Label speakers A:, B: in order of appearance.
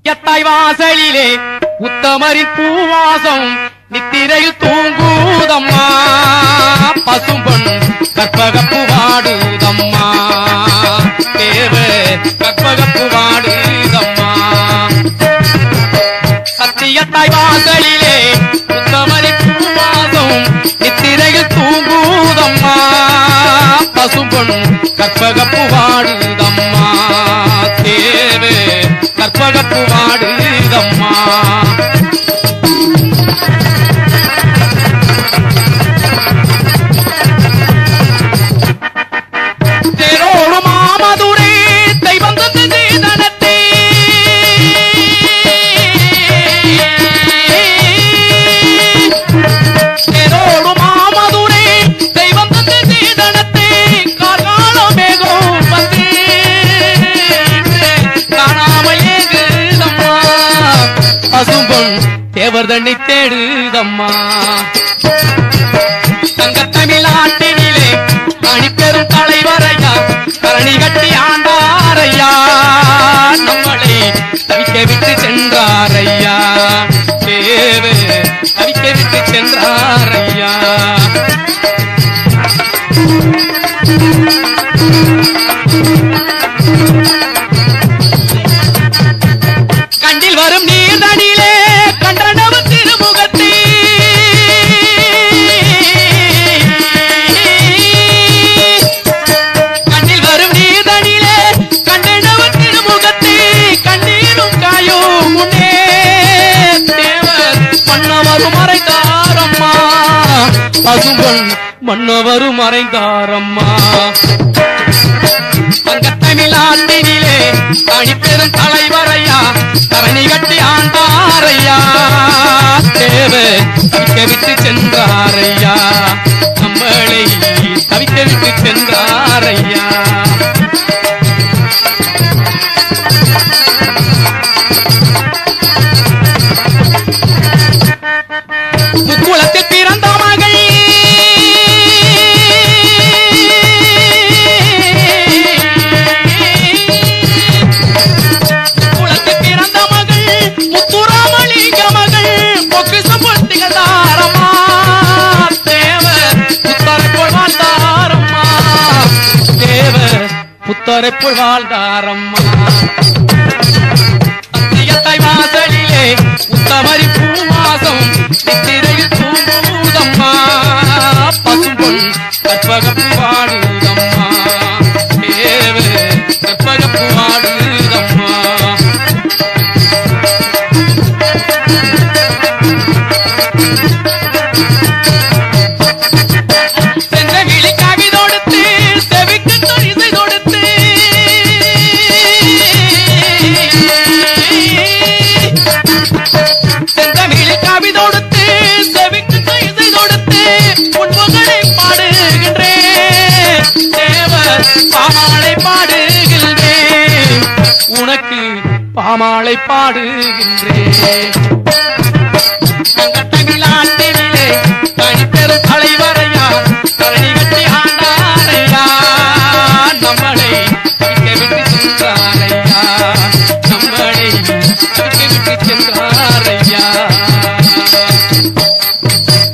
A: எத்தாய் வாசலிலே உத்தமரின் பூவாசம் நித்திரையில் தூங்குதம்மா பசும்பொன் கற்பகப்பு வாடுதம்மா தேவ கற்பகப்பு வாடுதம்மா சத்தியத்தாய் வாசலிலே உத்தமரின் பூவாசம் நித்திரையில் தூங்குதம்மா பசும்பொன் கற்பகப்பு வாடுதம்மா தேவே கற்பகப்பு வாடுதம்மா தேரோடு மாமதுரே தெய்வம் தந்த சீதனத்தே தேரோடு மாமதுரே தெய்வம் தந்த சீதனத்தே கார்காலமேகம் வந்து காணாமல் ஏகுதம்மா பசும்பொன் தேவர் தண்ணி தேடுதம்மா தங்கத்தமிழ்நாட்டினிலே அணிப்பெரும் தலைவரையா கரணி கட்டி ஆண்டாரையா நம்மளை தவிக்க விட்டு சென்றாரையா தேவு தவிக்க விட்டு சென்றாரையா கண்டில் வரும் நீர்தனிலே கண்டனவு திருமுகத்தே கண்ணில் வரும் நீர்தனிலே கண்டனவு திருமுகத்தே கண்ணீரும் காயும் முன்னே தேவர் மன்னவரும் மறைந்தாரம்மா பசும்பொன் மன்னவரும் மறைந்தாரம்மா தங்கத்தமிழ்நாட்டினிலே அணிப்பெரும் தலைவரையா தரணி கட்டி ஆண்டாரையா தேவ தவிக்க விட்டு சென்றாரையா நம்மளை தவிக்க விட்டு சென்றாரையா முக்குளத்தில் பிறந்த மகள் குளத்தில் பிறந்த மகள் முத்துராமலிங்க மகள் பொக்கிசம் பொட்டிகள் தாரம்மா தேவர் புத்தரைக்குள் வாழ்ந்தாரம்மா தேவர் புத்தரைக்குள் வாழ்ந்தாரம்மா அத்தியத்தாய் வாசலிலே உத்தமரி பூவாசம் நித்திரையில் தூங்குதம்மா பசும்பொன் கற்பகப்பு வாடுதம்மா தேவ கற்பகப்பு வாடுதம்மா சென்ற கிளி கவி தொடுத்து செவிக்கு தொழிசை தொடுத்து செந்தமிழ் கவி தொடுத்து செவிக்கு தொழிசை தொடுத்து உண்மைகளை பாடுகின்றேன் தேவர் பாமாலை பாடுகின்றேன் உனக்கு பாமாலை பாடுகின்றேன் தமிழ்நாட்டினிலே தனிப்பெரு தலைவரையா தரணி கட்டி ஆண்டாரையா நம்மளை தவிக்க விட்டு சென்றாரையா நம்மளை தவிக்க விட்டு சென்றாரையா